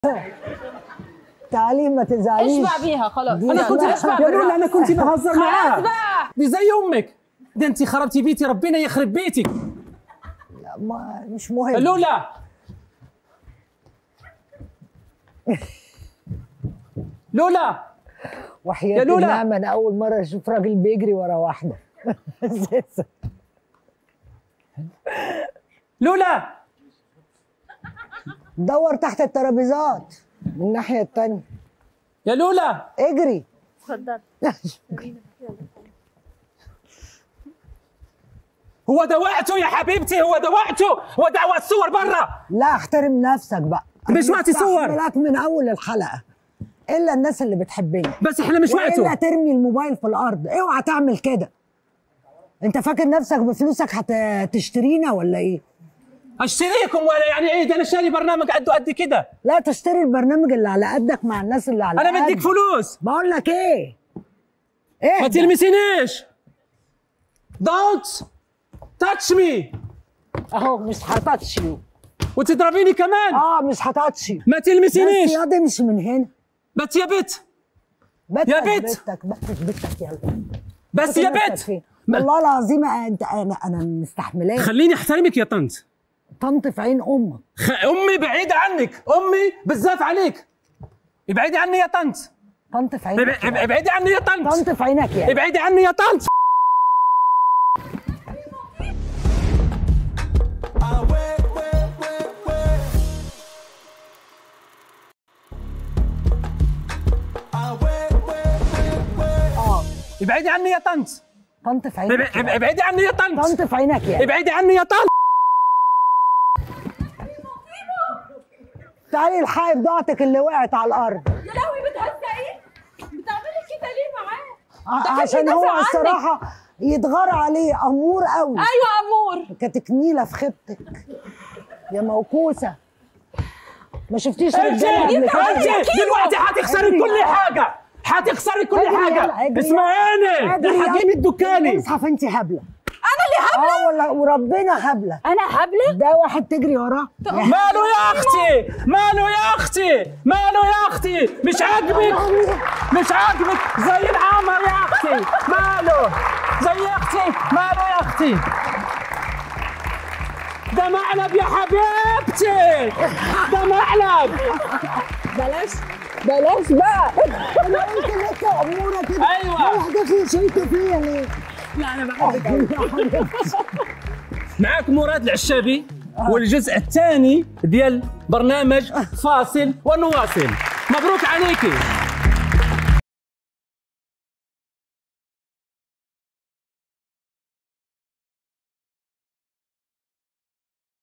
تعالي ما تزعليش اشبع بيها خلاص دي انا كنت اشبع يا لولا انا كنت بهزر خلاص معاها بقى دي زي امك ده انت خربتي بيتي ربنا يخرب بيتك ما مش مهم لولا لولا وحياة يا لولا. النعمة أنا أول مرة أشوف راجل بيجري ورا واحدة أساسا لولا دور تحت الترابيزات من الناحية التانية يا لولا اجري اتفضل هو ده وقته يا حبيبتي هو ده وقته هو دعوة الصور برا لا احترم نفسك بقى مش أنا وقت صور. مستحملك من أول الحلقة إلا الناس اللي بتحبني بس احنا مش وإلا وقته ترمي الموبايل في الأرض اوعى تعمل كده أنت فاكر نفسك بفلوسك هتشترينا ولا إيه؟ اشتريكم ولا يعني ايه ده انا شاري برنامج قده قد كده لا تشتري البرنامج اللي على قدك مع الناس اللي على انا مديك قدك. فلوس بقول لك ايه ما اهدى تلمسينيش دونت تاتش مي اهو مش هتاتشيو وتضربيني كمان اه مش هتاتشيو ما بس تلمسينيش يا امشي من هنا بس يا بت بتك يا بت. بتك بتك بتك يلا بس يا نفسك بت فين؟ ما- والله العظيم انت انا انا مستحملاك خليني احترمك يا طنط طنط في عين امك خ... امي بعيدة عنك امي بالذات عليك ابعدي عني يا طنط طنط في اب- عينك اب- ابعدي عني يا طنط طنط في عينك يا ابعدي عني يا طنط اه ابعدي عني يا طنط طنط في اب- عينك اب- يا. ابعدي عني يا طنط طنط في عينك يا ابعدي عني يا طنط تعالي الحقي بضاعتك اللي وقعت على الارض يا لهوي بتهزقي بتعملي كده ليه معاه ع- ده كان عشان بيدافع هو عنك. الصراحه يتغار عليه امور قوي ايوه امور كانت كنيله في خيبتك يا موكوسه ما شفتيش انت رجاله قبل انت كده دلوقتي هتخسري اجري. كل حاجة هتخسري كل اجري حاجة يلا، اجري. اسمعيني اجري ده يلا. حكيم الدكاني اصحى انت هبله انا اللي هبله اه والله وربنا هبله انا هبله ده واحد تجري وراه ماله يا اختي ماله يا اختي ماله يا اختي مش عاجبك مش عاجبك زي العمر يا اختي ماله زي اختي ماله يا اختي ده مقلب يا حبيبتي ده مقلب بلاش بلاش بقى انا قلت لك يا اموره كده أيوة. روح داخل شايفه فيا ليه؟ لا انا بحبك يا حبيبتي معاك مراد العشابي والجزء الثاني ديال برنامج فاصل ونواصل مبروك عليكي